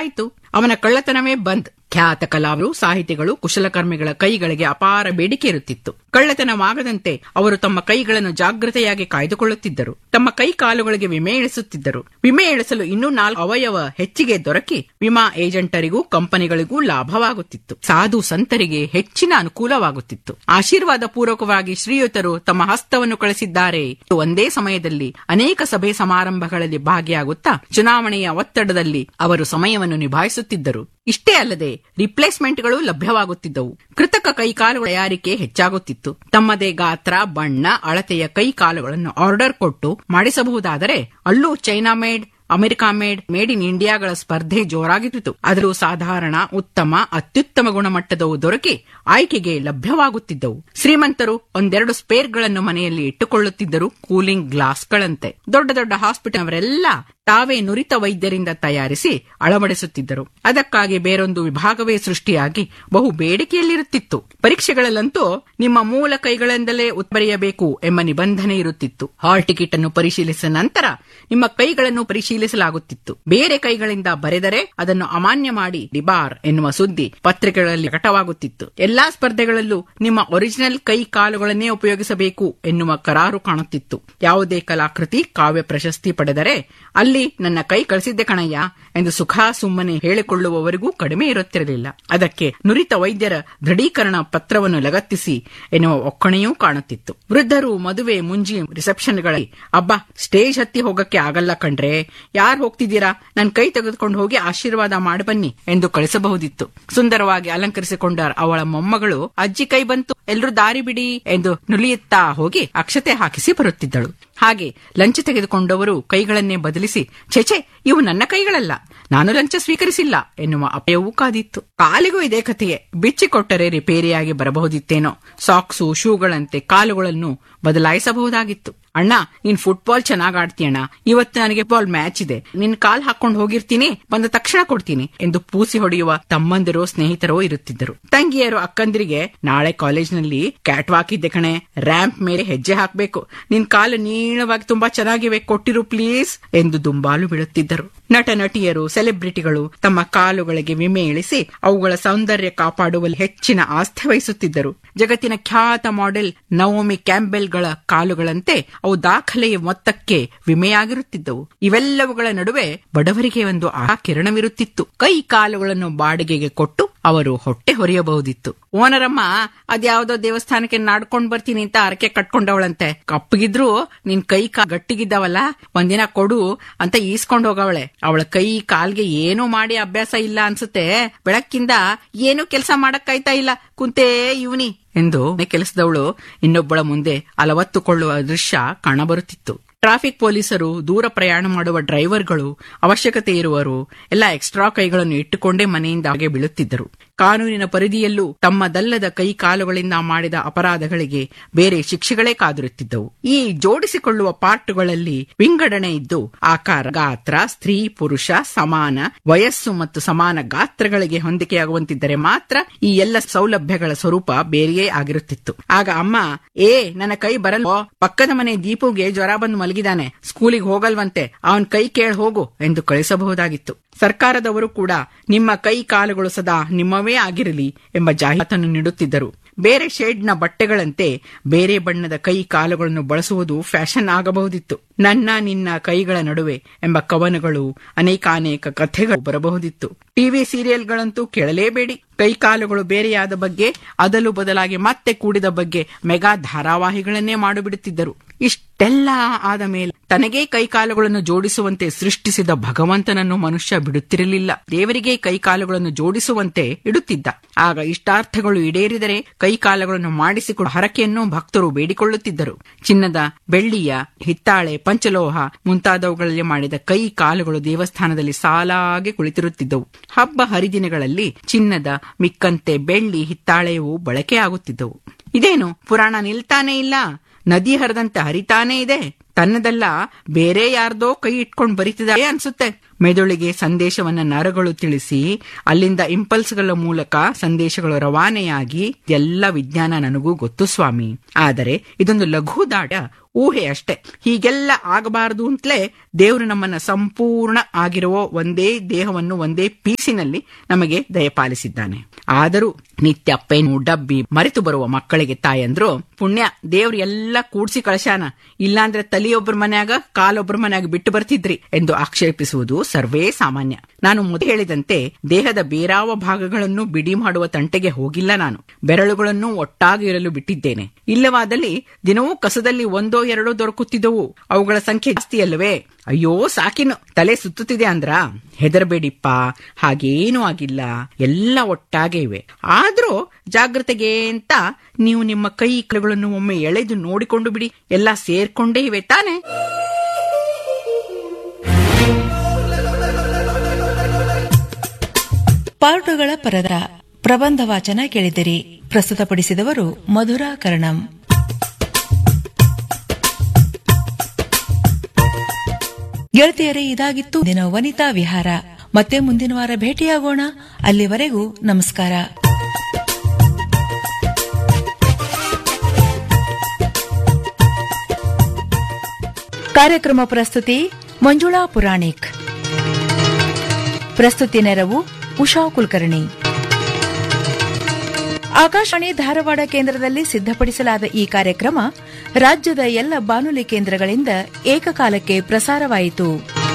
ಆಯಿತು ಅವನ ಕಳ್ಳತನವೇ ಬಂದ್ ಖ್ಯಾತ ಕಲಾವಿದರು ಸಾಹಿತಿಗಳು ಕುಶಲಕರ್ಮಿಗಳ ಕೈಗಳಿಗೆ ಅಪಾರ ಬೇಡಿಕೆ ಇರುತ್ತಿತ್ತು ಕಳ್ಳತನವಾಗದಂತೆ ಅವರು ತಮ್ಮ ಕೈಗಳನ್ನು ಜಾಗ್ರತೆಯಾಗಿ ಕಾಯ್ದುಕೊಳ್ಳುತ್ತಿದ್ದರು ತಮ್ಮ ಕೈ ಕಾಲುಗಳಿಗೆ ವಿಮೆ ಇಳಿಸುತ್ತಿದ್ದರು ವಿಮೆ ಇಳಿಸಲು ಇನ್ನೂ ನಾಲ್ಕು ಅವಯವ ಹೆಚ್ಚಿಗೆ ದೊರಕಿ ವಿಮಾ ಏಜೆಂಟರಿಗೂ ಕಂಪನಿಗಳಿಗೂ ಲಾಭವಾಗುತ್ತಿತ್ತು ಸಾಧು ಸಂತರಿಗೆ ಹೆಚ್ಚಿನ ಅನುಕೂಲವಾಗುತ್ತಿತ್ತು ಆಶೀರ್ವಾದ ಪೂರ್ವಕವಾಗಿ ಶ್ರೀಯುತರು ತಮ್ಮ ಹಸ್ತವನ್ನು ಕಳಿಸಿದ್ದಾರೆ ಒಂದೇ ಸಮಯದಲ್ಲಿ ಅನೇಕ ಸಭೆ ಸಮಾರಂಭಗಳಲ್ಲಿ ಭಾಗಿಯಾಗುತ್ತಾ ಚುನಾವಣೆಯ ಒತ್ತಡದಲ್ಲಿ ಅವರು ಸಮಯವನ್ನು ನಿಭಾಯಿಸುತ್ತಿದ್ದರು ಇಷ್ಟೇ ಅಲ್ಲದೆ ರಿಪ್ಲೇಸ್ಮೆಂಟ್ಗಳು ಲಭ್ಯವಾಗುತ್ತಿದ್ದವು ಕೃತಕ ಕೈಕಾಲುಗಳ ತಯಾರಿಕೆ ಹೆಚ್ಚಾಗುತ್ತಿತ್ತು ತಮ್ಮದೇ ಗಾತ್ರ ಬಣ್ಣ ಅಳತೆಯ ಕೈಕಾಲುಗಳನ್ನು ಆರ್ಡರ್ ಕೊಟ್ಟು ಮಾಡಿಸಬಹುದಾದರೆ ಅಲ್ಲೂ China made America made made in ಇಂಡಿಯಾಗಳ ಸ್ಪರ್ಧೆ ಜೋರಾಗಿತ್ತು ಆದರೂ ಸಾಧಾರಣ ಉತ್ತಮ ಅತ್ಯುತ್ತಮ ಗುಣಮಟ್ಟದವು ದೊರಕಿ ಆಯ್ಕೆಗೆ ಲಭ್ಯವಾಗುತ್ತಿದ್ದವು ಶ್ರೀಮಂತರು ಒಂದೆರಡು ಸ್ಪೇರ್ಗಳನ್ನು ಮನೆಯಲ್ಲಿ ಇಟ್ಟುಕೊಳ್ಳುತ್ತಿದ್ದರು ಕೂಲಿಂಗ್ ಗ್ಲಾಸ್ಗಳಂತೆ ದೊಡ್ಡ ದೊಡ್ಡ ಹಾಸ್ಪಿಟಲ್ ಅವರೆಲ್ಲ ತಾವೇ ನುರಿತ ವೈದ್ಯರಿಂದ ತಯಾರಿಸಿ ಅಳವಡಿಸುತ್ತಿದ್ದರು ಅದಕ್ಕಾಗಿ ಬೇರೊಂದು ವಿಭಾಗವೇ ಸೃಷ್ಟಿಯಾಗಿ ಬಹು ಬೇಡಿಕೆಯಲ್ಲಿರುತ್ತಿತ್ತು ಪರೀಕ್ಷೆಗಳಲ್ಲಂತೂ ನಿಮ್ಮ ಮೂಲ ಕೈಗಳಿಂದಲೇ ಉತ್ಬರೆಯಬೇಕು ಎಂಬ ನಿಬಂಧನೆ ಇರುತ್ತಿತ್ತು ಹಾಲ್ ಟಿಕೆಟ್ ಅನ್ನು ಪರಿಶೀಲಿಸಿದ ನಂತರ ನಿಮ್ಮ ಕೈಗಳನ್ನು ಪರಿಶೀಲಿಸಲಾಗುತ್ತಿತ್ತು ಬೇರೆ ಕೈಗಳಿಂದ ಬರೆದರೆ ಅದನ್ನು ಅಮಾನ್ಯ ಮಾಡಿ ಡಿಬಾರ್ ಎನ್ನುವ ಸುದ್ದಿ ಪತ್ರಿಕೆಗಳಲ್ಲಿ ಪ್ರಕಟವಾಗುತ್ತಿತ್ತು ಎಲ್ಲಾ ಸ್ಪರ್ಧೆಗಳಲ್ಲೂ ನಿಮ್ಮ ಒರಿಜಿನಲ್ ಕೈ ಕಾಲುಗಳನ್ನೇ ಉಪಯೋಗಿಸಬೇಕು ಎನ್ನುವ ಕರಾರು ಕಾಣುತ್ತಿತ್ತು ಯಾವುದೇ ಕಲಾಕೃತಿ ಕಾವ್ಯ ಪ್ರಶಸ್ತಿ ಪಡೆದರೆ ಅಲ್ಲಿ ನನ್ನ ಕೈ ಕಳಿಸಿದ್ದೆ ಕಣಯ್ಯ ಎಂದು ಸುಖ ಸುಮ್ಮನೆ ಹೇಳಿಕೊಳ್ಳುವವರಿಗೂ ಕಡಿಮೆ ಇರುತ್ತಿರಲಿಲ್ಲ ಅದಕ್ಕೆ ನುರಿತ ವೈದ್ಯರ ದೃಢೀಕರಣ ಪತ್ರವನ್ನು ಲಗತ್ತಿಸಿ ಎನ್ನುವ ಒಕ್ಕಣೆಯೂ ಕಾಣುತ್ತಿತ್ತು ವೃದ್ಧರು ಮದುವೆ ಮುಂಜಿ ರಿಸೆಪ್ಷನ್ಗಳಲ್ಲಿ ಅಬ್ಬಾ ಸ್ಟೇಜ್ ಹತ್ತಿ ಹೋಗಕ್ಕೆ ಆಗಲ್ಲ ಕಣ್ರೆ ಯಾರು ಹೋಗ್ತಿದ್ದೀರಾ ನನ್ ಕೈ ತೆಗೆದುಕೊಂಡು ಹೋಗಿ ಆಶೀರ್ವಾದ ಮಾಡಿ ಬನ್ನಿ ಎಂದು ಕಳಿಸಬಹುದಿತ್ತು ಸುಂದರವಾಗಿ ಅಲಂಕರಿಸಿಕೊಂಡ ಅವಳ ಮೊಮ್ಮಗಳು ಅಜ್ಜಿ ಕೈ ಬಂತು ಎಲ್ರೂ ದಾರಿ ಬಿಡಿ ಎಂದು ನುಲಿಯುತ್ತಾ ಹೋಗಿ ಅಕ್ಷತೆ ಹಾಕಿಸಿ ಬರುತ್ತಿದ್ದಳು ಹಾಗೆ ಲಂಚ ತೆಗೆದುಕೊಂಡವರು ಕೈಗಳನ್ನೇ ಬದಲಿಸಿ ಛೆಛೆ ಇವು ನನ್ನ ಕೈಗಳಲ್ಲ ನಾನು ಲಂಚ ಸ್ವೀಕರಿಸಿಲ್ಲ ಎನ್ನುವ ಅಪಾಯವೂ ಕಾದಿತ್ತು ಕಾಲಿಗೂ ಇದೇ ಕಥೆಯೇ ಬಿಚ್ಚಿಕೊಟ್ಟರೆ ರಿಪೇರಿಯಾಗಿ ಬರಬಹುದಿತ್ತೇನೋ ಸಾಕ್ಸು ಶೂಗಳಂತೆ ಕಾಲುಗಳನ್ನು ಬದಲಾಯಿಸಬಹುದಾಗಿತ್ತು ಅಣ್ಣ ನೀನ್ ಫುಟ್ಬಾಲ್ ಚೆನ್ನಾಗ್ ಆಡ್ತೀಯಣ್ಣ ಇವತ್ತು ನನಗೆ ಬಾಲ್ ಮ್ಯಾಚ್ ಇದೆ ನಿನ್ ಕಾಲ್ ಹಾಕೊಂಡು ಹೋಗಿರ್ತೀನಿ ಬಂದ ತಕ್ಷಣ ಕೊಡ್ತೀನಿ ಎಂದು ಪೂಸಿ ಹೊಡೆಯುವ ತಮ್ಮಂದಿರೋ ಸ್ನೇಹಿತರೋ ಇರುತ್ತಿದ್ದರು ತಂಗಿಯರು ಅಕ್ಕಂದಿರಿಗೆ ನಾಳೆ ಕಾಲೇಜ್ನಲ್ಲಿ ಕ್ಯಾಟ್ ವಾಕ್ ಇದ್ದೆ ಕಣೆ ರ್ಯಾಂಪ್ ಮೇಲೆ ಹೆಜ್ಜೆ ಹಾಕ್ಬೇಕು ನಿನ್ ಕಾಲು ನೀಳವಾಗಿ ತುಂಬಾ ಚೆನ್ನಾಗಿವೆ ಕೊಟ್ಟಿರು ಪ್ಲೀಸ್ ಎಂದು ದುಂಬಾಲು ಬೀಳುತ್ತಿದ್ದರು ನಟ ನಟಿಯರು ಸೆಲೆಬ್ರಿಟಿಗಳು ತಮ್ಮ ಕಾಲುಗಳಿಗೆ ವಿಮೆ ಇಳಿಸಿ ಅವುಗಳ ಸೌಂದರ್ಯ ಕಾಪಾಡುವಲ್ಲಿ ಹೆಚ್ಚಿನ ಆಸ್ಥೆ ವಹಿಸುತ್ತಿದ್ದರು ಜಗತ್ತಿನ ಖ್ಯಾತ ಮಾಡೆಲ್ ನವೋಮಿ ಕ್ಯಾಂಬೆಲ್ಗಳ ಕಾಲುಗಳಂತೆ ಅವು ದಾಖಲೆಯ ಮೊತ್ತಕ್ಕೆ ವಿಮೆಯಾಗಿರುತ್ತಿದ್ದವು ಇವೆಲ್ಲವುಗಳ ನಡುವೆ ಬಡವರಿಗೆ ಒಂದು ಆ ಕಿರಣವಿರುತ್ತಿತ್ತು ಕೈ ಕಾಲುಗಳನ್ನು ಬಾಡಿಗೆಗೆ ಕೊಟ್ಟು ಅವರು ಹೊಟ್ಟೆ ಹೊರೆಯಬಹುದಿತ್ತು ಓನರಮ್ಮ ಅದ್ಯಾವುದೋ ದೇವಸ್ಥಾನಕ್ಕೆ ನಾಡ್ಕೊಂಡ್ ಬರ್ತೀನಿ ಅಂತ ಅರಕೆ ಕಟ್ಕೊಂಡವಳಂತೆ ಕಪ್ಪಗಿದ್ರು ನಿನ್ ಕೈ ಕಾ ಗಟ್ಟಿಗಿದ್ದಾವಲ್ಲ ಒಂದಿನ ಕೊಡು ಅಂತ ಈಸ್ಕೊಂಡ್ ಹೋಗವಳೆ ಅವಳ ಕೈ ಕಾಲ್ಗೆ ಏನೂ ಮಾಡಿ ಅಭ್ಯಾಸ ಇಲ್ಲ ಅನ್ಸುತ್ತೆ ಬೆಳಕ್ಕಿಂದ ಏನೂ ಕೆಲಸ ಮಾಡಕ್ಕಾಯ್ತಾ ಇಲ್ಲ ಕುಂತೇ ಇವನಿ ಎಂದು ಕೆಲಸದವಳು ಇನ್ನೊಬ್ಬಳ ಮುಂದೆ ಅಲವತ್ತುಕೊಳ್ಳುವ ದೃಶ್ಯ ಕಾಣಬರುತ್ತಿತ್ತು ಟ್ರಾಫಿಕ್ ಪೊಲೀಸರು ದೂರ ಪ್ರಯಾಣ ಮಾಡುವ ಡ್ರೈವರ್ಗಳು ಅವಶ್ಯಕತೆ ಇರುವರು ಎಲ್ಲ ಎಕ್ಸ್ಟ್ರಾ ಕೈಗಳನ್ನು ಇಟ್ಟುಕೊಂಡೇ ಮನೆಯಿಂದ ಹಾಗೆ ಬೀಳುತ್ತಿದ್ದರು ಕಾನೂನಿನ ಪರಿಧಿಯಲ್ಲೂ ತಮ್ಮದಲ್ಲದ ಕೈ ಕಾಲುಗಳಿಂದ ಮಾಡಿದ ಅಪರಾಧಗಳಿಗೆ ಬೇರೆ ಶಿಕ್ಷೆಗಳೇ ಕಾದಿರುತ್ತಿದ್ದವು ಈ ಜೋಡಿಸಿಕೊಳ್ಳುವ ಪಾರ್ಟುಗಳಲ್ಲಿ ವಿಂಗಡಣೆ ಇದ್ದು ಆಕಾರ ಗಾತ್ರ ಸ್ತ್ರೀ ಪುರುಷ ಸಮಾನ ವಯಸ್ಸು ಮತ್ತು ಸಮಾನ ಗಾತ್ರಗಳಿಗೆ ಹೊಂದಿಕೆಯಾಗುವಂತಿದ್ದರೆ ಮಾತ್ರ ಈ ಎಲ್ಲ ಸೌಲಭ್ಯಗಳ ಸ್ವರೂಪ ಬೇರೆಯೇ ಆಗಿರುತ್ತಿತ್ತು ಆಗ ಅಮ್ಮ ಏ ನನ್ನ ಕೈ ಬರಲ್ವೋ ಪಕ್ಕದ ಮನೆ ದೀಪುಗೆ ಜ್ವರ ಬಂದು ಮಲಗಿದಾನೆ ಸ್ಕೂಲಿಗೆ ಹೋಗಲ್ವಂತೆ ಅವನ್ ಕೈ ಕೇಳ ಹೋಗು ಎಂದು ಕಳಿಸಬಹುದಾಗಿತ್ತು ಸರ್ಕಾರದವರು ಕೂಡ ನಿಮ್ಮ ಕೈ ಕಾಲುಗಳು ಸದಾ ನಿಮ್ಮವೇ ಆಗಿರಲಿ ಎಂಬ ಜಾಹೀರಾತನ್ನು ನೀಡುತ್ತಿದ್ದರು ಬೇರೆ ಶೇಡ್ನ ಬಟ್ಟೆಗಳಂತೆ ಬೇರೆ ಬಣ್ಣದ ಕೈ ಕಾಲುಗಳನ್ನು ಬಳಸುವುದು ಫ್ಯಾಷನ್ ಆಗಬಹುದಿತ್ತು ನನ್ನ ನಿನ್ನ ಕೈಗಳ ನಡುವೆ ಎಂಬ ಕವನಗಳು ಅನೇಕಾನೇಕ ಕಥೆಗಳು ಬರಬಹುದಿತ್ತು ಟಿವಿ ಸೀರಿಯಲ್ಗಳಂತೂ ಕೇಳಲೇಬೇಡಿ ಕೈ ಕಾಲುಗಳು ಬೇರೆಯಾದ ಬಗ್ಗೆ ಅದಲು ಬದಲಾಗಿ ಮತ್ತೆ ಕೂಡಿದ ಬಗ್ಗೆ ಮೆಗಾ ಧಾರಾವಾಹಿಗಳನ್ನೇ ಮಾಡಿಬಿಡುತ್ತಿದ್ದರು ಇಷ್ಟೆಲ್ಲ ಆದ ಮೇಲೆ ತನಗೇ ಕೈಕಾಲುಗಳನ್ನು ಜೋಡಿಸುವಂತೆ ಸೃಷ್ಟಿಸಿದ ಭಗವಂತನನ್ನು ಮನುಷ್ಯ ಬಿಡುತ್ತಿರಲಿಲ್ಲ ದೇವರಿಗೆ ಕೈಕಾಲುಗಳನ್ನು ಜೋಡಿಸುವಂತೆ ಇಡುತ್ತಿದ್ದ ಆಗ ಇಷ್ಟಾರ್ಥಗಳು ಈಡೇರಿದರೆ ಕೈಕಾಲುಗಳನ್ನು ಮಾಡಿಸಿಕೊಡುವ ಹರಕೆಯನ್ನು ಭಕ್ತರು ಬೇಡಿಕೊಳ್ಳುತ್ತಿದ್ದರು ಚಿನ್ನದ ಬೆಳ್ಳಿಯ ಹಿತ್ತಾಳೆ ಪಂಚಲೋಹ ಮುಂತಾದವುಗಳಲ್ಲಿ ಮಾಡಿದ ಕೈ ಕಾಲುಗಳು ದೇವಸ್ಥಾನದಲ್ಲಿ ಸಾಲಾಗಿ ಕುಳಿತಿರುತ್ತಿದ್ದವು ಹಬ್ಬ ಹರಿದಿನಗಳಲ್ಲಿ ಚಿನ್ನದ ಮಿಕ್ಕಂತೆ ಬೆಳ್ಳಿ ಹಿತ್ತಾಳೆಯವು ಬಳಕೆ ಆಗುತ್ತಿದ್ದವು ಇದೇನು ಪುರಾಣ ನಿಲ್ತಾನೇ ಇಲ್ಲ ನದಿ ಹರಿದಂತೆ ಹರಿತಾನೇ ಇದೆ ತನ್ನದಲ್ಲ ಬೇರೆ ಯಾರ್ದೋ ಕೈ ಇಟ್ಕೊಂಡು ಬರಿತಿದ್ದಾರೆ ಅನ್ಸುತ್ತೆ ಮೆದುಳಿಗೆ ಸಂದೇಶವನ್ನ ನರಗಳು ತಿಳಿಸಿ ಅಲ್ಲಿಂದ ಇಂಪಲ್ಸ್ಗಳ ಮೂಲಕ ಸಂದೇಶಗಳು ರವಾನೆಯಾಗಿ ಎಲ್ಲ ವಿಜ್ಞಾನ ನನಗೂ ಗೊತ್ತು ಸ್ವಾಮಿ ಆದರೆ ಇದೊಂದು ಲಘು ದಾಟ ಊಹೆ ಅಷ್ಟೇ ಹೀಗೆಲ್ಲ ಆಗಬಾರದು ಅಂತಲೇ ದೇವರು ನಮ್ಮನ್ನ ಸಂಪೂರ್ಣ ಆಗಿರುವ ಒಂದೇ ದೇಹವನ್ನು ಒಂದೇ ಪೀಸಿನಲ್ಲಿ ನಮಗೆ ದಯಪಾಲಿಸಿದ್ದಾನೆ ಆದರೂ ನಿತ್ಯ ಪೆನ್ನು ಡಬ್ಬಿ ಮರೆತು ಬರುವ ಮಕ್ಕಳಿಗೆ ತಾಯಂದ್ರು ಪುಣ್ಯ ದೇವ್ರು ಎಲ್ಲ ಕೂಡ್ಸಿ ಕಳಶಾನ ಇಲ್ಲಾಂದ್ರೆ ತಲಿಯೊಬ್ಬರ ಮನ್ಯಾಗ ಕಾಲೊಬ್ಬರ ಮನ್ಯಾಗ ಬಿಟ್ಟು ಬರ್ತಿದ್ರಿ ಎಂದು ಆಕ್ಷೇಪಿಸುವುದು ಸರ್ವೇ ಸಾಮಾನ್ಯ ನಾನು ಮೊದಲು ಹೇಳಿದಂತೆ ದೇಹದ ಬೇರಾವ ಭಾಗಗಳನ್ನು ಬಿಡಿ ಮಾಡುವ ತಂಟೆಗೆ ಹೋಗಿಲ್ಲ ನಾನು ಬೆರಳುಗಳನ್ನು ಒಟ್ಟಾಗಿ ಇರಲು ಬಿಟ್ಟಿದ್ದೇನೆ ಇಲ್ಲವಾದಲ್ಲಿ ದಿನವೂ ಕಸದಲ್ಲಿ ಒಂದೋ ಎರಡೋ ದೊರಕುತ್ತಿದ್ದವು ಅವುಗಳ ಸಂಖ್ಯೆ ಜಾಸ್ತಿ ಅಲ್ಲವೇ ಅಯ್ಯೋ ಸಾಕಿನು ತಲೆ ಸುತ್ತುತ್ತಿದೆ ಅಂದ್ರ ಹೆದರಬೇಡಿಪ್ಪ ಹಾಗೇನೂ ಆಗಿಲ್ಲ ಎಲ್ಲ ಒಟ್ಟಾಗೆ ಇವೆ ಆದ್ರೂ ಜಾಗ್ರತೆಗೆ ಅಂತ ನೀವು ನಿಮ್ಮ ಕೈ ಕೈಗಳನ್ನು ಒಮ್ಮೆ ಎಳೆದು ನೋಡಿಕೊಂಡು ಬಿಡಿ ಎಲ್ಲ ಸೇರ್ಕೊಂಡೇ ಇವೆ ತಾನೆ ಪಾರುಟಗಳ ಪರದ ಪ್ರಬಂಧ ವಾಚನ ಕೇಳಿದಿರಿ ಪ್ರಸ್ತುತಪಡಿಸಿದವರು ಮಧುರಾ ಕರ್ಣಂ ಗೆಳತಿಯರೇ ಇದಾಗಿತ್ತು ದಿನ ವನಿತಾ ವಿಹಾರ ಮತ್ತೆ ಮುಂದಿನ ವಾರ ಭೇಟಿಯಾಗೋಣ ಅಲ್ಲಿವರೆಗೂ ನಮಸ್ಕಾರ ಕಾರ್ಯಕ್ರಮ ಪ್ರಸ್ತುತಿ ಮಂಜುಳಾ ಪುರಾಣಿಕ್ ಪ್ರಸ್ತುತಿ ನೆರವು ಉಷಾ ಕುಲಕರ್ಣಿ ಆಕಾಶವಾಣಿ ಧಾರವಾಡ ಕೇಂದ್ರದಲ್ಲಿ ಸಿದ್ಧಪಡಿಸಲಾದ ಈ ಕಾರ್ಯಕ್ರಮ ರಾಜ್ಯದ ಎಲ್ಲ ಬಾನುಲಿ ಕೇಂದ್ರಗಳಿಂದ ಏಕಕಾಲಕ್ಕೆ ಪ್ರಸಾರವಾಯಿತು